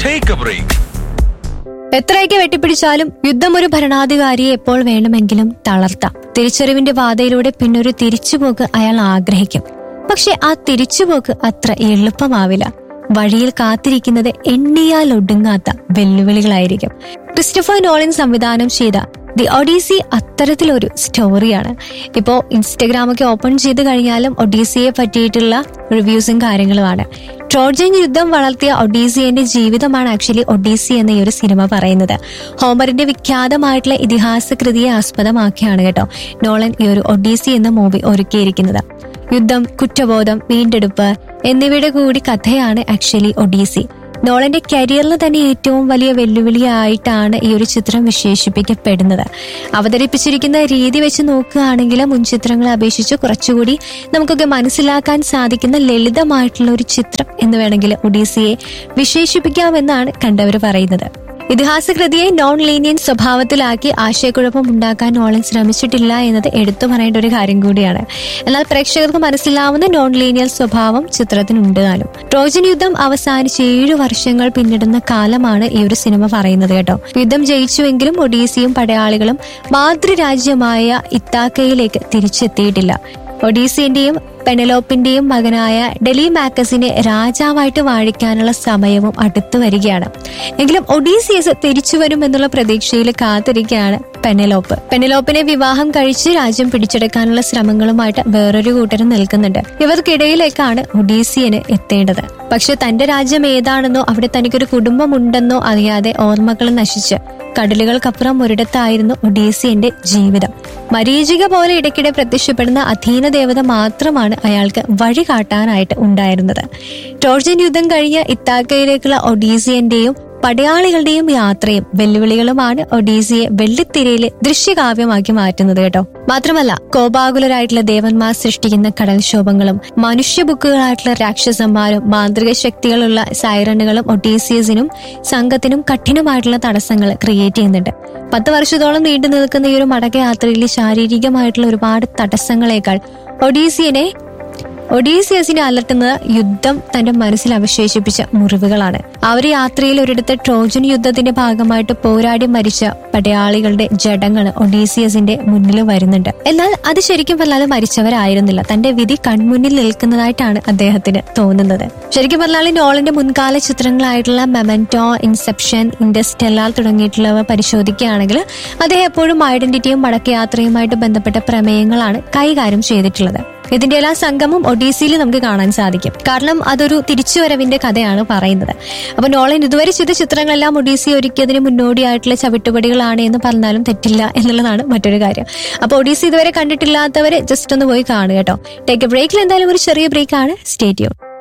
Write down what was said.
Take a break. എത്രയൊക്കെ വെട്ടിപ്പിടിച്ചാലും യുദ്ധം ഒരു ഭരണാധികാരിയെ എപ്പോൾ വേണമെങ്കിലും തളർത്താം തിരിച്ചറിവിന്റെ പാതയിലൂടെ പിന്നൊരു തിരിച്ചുപോക്ക് അയാൾ ആഗ്രഹിക്കും പക്ഷെ ആ തിരിച്ചുപോക്ക് അത്ര എളുപ്പമാവില്ല വഴിയിൽ കാത്തിരിക്കുന്നത് എണ്ണിയാൽ ഒടുങ്ങാത്ത വെല്ലുവിളികളായിരിക്കും ക്രിസ്റ്റഫർ നോളിൻ സംവിധാനം ചെയ്ത ദി ഒഡീസി അത്തരത്തിലൊരു സ്റ്റോറിയാണ് ഇപ്പോൾ ഇൻസ്റ്റഗ്രാമൊക്കെ ഓപ്പൺ ചെയ്ത് കഴിഞ്ഞാലും ഒഡീസിയെ പറ്റിയിട്ടുള്ള റിവ്യൂസും കാര്യങ്ങളുമാണ് ട്രോജൻ യുദ്ധം വളർത്തിയ ഒഡീസിയന്റെ ജീവിതമാണ് ആക്ച്വലി ഒഡീസി എന്ന ഈ ഒരു സിനിമ പറയുന്നത് ഹോമറിന്റെ വിഖ്യാതമായിട്ടുള്ള ഇതിഹാസ കൃതിയെ ആസ്പദമാക്കിയാണ് കേട്ടോ നോളൻ ഈ ഒരു ഒഡീസി എന്ന മൂവി ഒരുക്കിയിരിക്കുന്നത് യുദ്ധം കുറ്റബോധം വീണ്ടെടുപ്പ് എന്നിവയുടെ കൂടി കഥയാണ് ആക്ച്വലി ഒഡീസി നോളന്റെ കരിയറിൽ തന്നെ ഏറ്റവും വലിയ വെല്ലുവിളിയായിട്ടാണ് ഈ ഒരു ചിത്രം വിശേഷിപ്പിക്കപ്പെടുന്നത് അവതരിപ്പിച്ചിരിക്കുന്ന രീതി വെച്ച് നോക്കുകയാണെങ്കിൽ മുൻ ചിത്രങ്ങളെ അപേക്ഷിച്ച് കുറച്ചുകൂടി നമുക്കൊക്കെ മനസ്സിലാക്കാൻ സാധിക്കുന്ന ലളിതമായിട്ടുള്ള ഒരു ചിത്രം എന്ന് വേണമെങ്കിൽ ഒഡീസിയെ വിശേഷിപ്പിക്കാമെന്നാണ് കണ്ടവർ പറയുന്നത് ഇതിഹാസ കൃതിയെ നോൺ ലീനിയൻ സ്വഭാവത്തിലാക്കി ആശയക്കുഴപ്പം ഉണ്ടാക്കാൻ നോളൻ ശ്രമിച്ചിട്ടില്ല എന്നത് എടുത്തു പറയേണ്ട ഒരു കാര്യം കൂടിയാണ് എന്നാൽ പ്രേക്ഷകർക്ക് മനസ്സിലാവുന്ന നോൺ ലീനിയർ സ്വഭാവം ചിത്രത്തിനുണ്ട് താനും ട്രോജൻ യുദ്ധം അവസാനിച്ച് ഏഴു വർഷങ്ങൾ പിന്നിടുന്ന കാലമാണ് ഈ ഒരു സിനിമ പറയുന്നത് കേട്ടോ യുദ്ധം ജയിച്ചുവെങ്കിലും ഒഡീസിയും പടയാളികളും മാതൃരാജ്യമായ ഇത്താക്കയിലേക്ക് തിരിച്ചെത്തിയിട്ടില്ല ഒഡീസിന്റെയും പെനലോപ്പിന്റെയും മകനായ ഡെലി മാക്കസിനെ രാജാവായിട്ട് വാഴിക്കാനുള്ള സമയവും അടുത്തു വരികയാണ് എങ്കിലും ഒഡീസിയസ് തിരിച്ചു വരും എന്നുള്ള പ്രതീക്ഷയിൽ കാത്തിരിക്കുകയാണ് പെനലോപ്പ് പെനലോപ്പിനെ വിവാഹം കഴിച്ച് രാജ്യം പിടിച്ചെടുക്കാനുള്ള ശ്രമങ്ങളുമായിട്ട് വേറൊരു കൂട്ടരും നിൽക്കുന്നുണ്ട് ഇവർക്കിടയിലേക്കാണ് ഒഡീസിയന് എത്തേണ്ടത് പക്ഷെ തന്റെ രാജ്യം ഏതാണെന്നോ അവിടെ തനിക്കൊരു കുടുംബമുണ്ടെന്നോ അറിയാതെ ഓർമ്മകൾ നശിച്ച് കടലുകൾക്കപ്പുറം ഒരിടത്തായിരുന്നു ഒഡീസിയന്റെ ജീവിതം മരീചിക പോലെ ഇടയ്ക്കിടെ പ്രത്യക്ഷപ്പെടുന്ന അധീന ദേവത മാത്രമാണ് അയാൾക്ക് വഴി കാട്ടാനായിട്ട് ഉണ്ടായിരുന്നത് ട്രോജൻ യുദ്ധം കഴിഞ്ഞ ഇത്താക്കയിലേക്കുള്ള ഒഡീസിയന്റെയും പടയാളികളുടെയും യാത്രയും വെല്ലുവിളികളുമാണ് ഒഡീസിയെ വെള്ളിത്തിരയിലെ ദൃശ്യകാവ്യമാക്കി മാറ്റുന്നത് കേട്ടോ മാത്രമല്ല കോപാകുലരായിട്ടുള്ള ദേവന്മാർ സൃഷ്ടിക്കുന്ന കടൽക്ഷോഭങ്ങളും മനുഷ്യബുക്കുകളായിട്ടുള്ള രാക്ഷസന്മാരും മാന്ത്രിക ശക്തികളുള്ള സൈറണുകളും ഒഡീസിയസിനും സംഘത്തിനും കഠിനമായിട്ടുള്ള തടസ്സങ്ങൾ ക്രിയേറ്റ് ചെയ്യുന്നുണ്ട് പത്ത് വർഷത്തോളം നീണ്ടു നിൽക്കുന്ന ഈ ഒരു മടക്കയാത്രയിൽ ശാരീരികമായിട്ടുള്ള ഒരുപാട് തടസ്സങ്ങളെക്കാൾ ഒഡീസിയനെ ഒഡീസിയസിനെ അലട്ടുന്നത് യുദ്ധം തന്റെ മനസ്സിൽ അവശേഷിപ്പിച്ച മുറിവുകളാണ് ആ ഒരു യാത്രയിൽ ഒരിടത്ത് ട്രോജൻ യുദ്ധത്തിന്റെ ഭാഗമായിട്ട് പോരാടി മരിച്ച പടയാളികളുടെ ജഡങ്ങൾ ഒഡീസിയസിന്റെ മുന്നിൽ വരുന്നുണ്ട് എന്നാൽ അത് ശരിക്കും പറഞ്ഞാൽ മരിച്ചവരായിരുന്നില്ല തന്റെ വിധി കൺമുന്നിൽ നിൽക്കുന്നതായിട്ടാണ് അദ്ദേഹത്തിന് തോന്നുന്നത് ശരിക്കും പറഞ്ഞാൽ നോളിന്റെ മുൻകാല ചിത്രങ്ങളായിട്ടുള്ള മെമന്റോ ഇൻസെപ്ഷൻ ഇൻഡസ്റ്റെല്ലാർ തുടങ്ങിയിട്ടുള്ളവ പരിശോധിക്കുകയാണെങ്കിൽ അദ്ദേഹം എപ്പോഴും ഐഡന്റിറ്റിയും മടക്കയാത്രയുമായിട്ട് ബന്ധപ്പെട്ട പ്രമേയങ്ങളാണ് കൈകാര്യം ചെയ്തിട്ടുള്ളത് ഇതിന്റെ എല്ലാ സംഗമം ഒഡീസിയിൽ നമുക്ക് കാണാൻ സാധിക്കും കാരണം അതൊരു തിരിച്ചുവരവിന്റെ കഥയാണ് പറയുന്നത് അപ്പൊ നോളൻ ഇതുവരെ ചെയ്ത ചിത്രങ്ങളെല്ലാം ഒഡീസി ഒരുക്കിയതിന് മുന്നോടിയായിട്ടുള്ള ചവിട്ടുപടികളാണ് എന്ന് പറഞ്ഞാലും തെറ്റില്ല എന്നുള്ളതാണ് മറ്റൊരു കാര്യം അപ്പൊ ഒഡീസി ഇതുവരെ കണ്ടിട്ടില്ലാത്തവരെ ജസ്റ്റ് ഒന്ന് പോയി കാണുക കേട്ടോ ടേക്ക് എ ബ്രേക്കിൽ എന്തായാലും ഒരു ചെറിയ ബ്രേക്കാണ് സ്റ്റേറ്റ്യൂൺ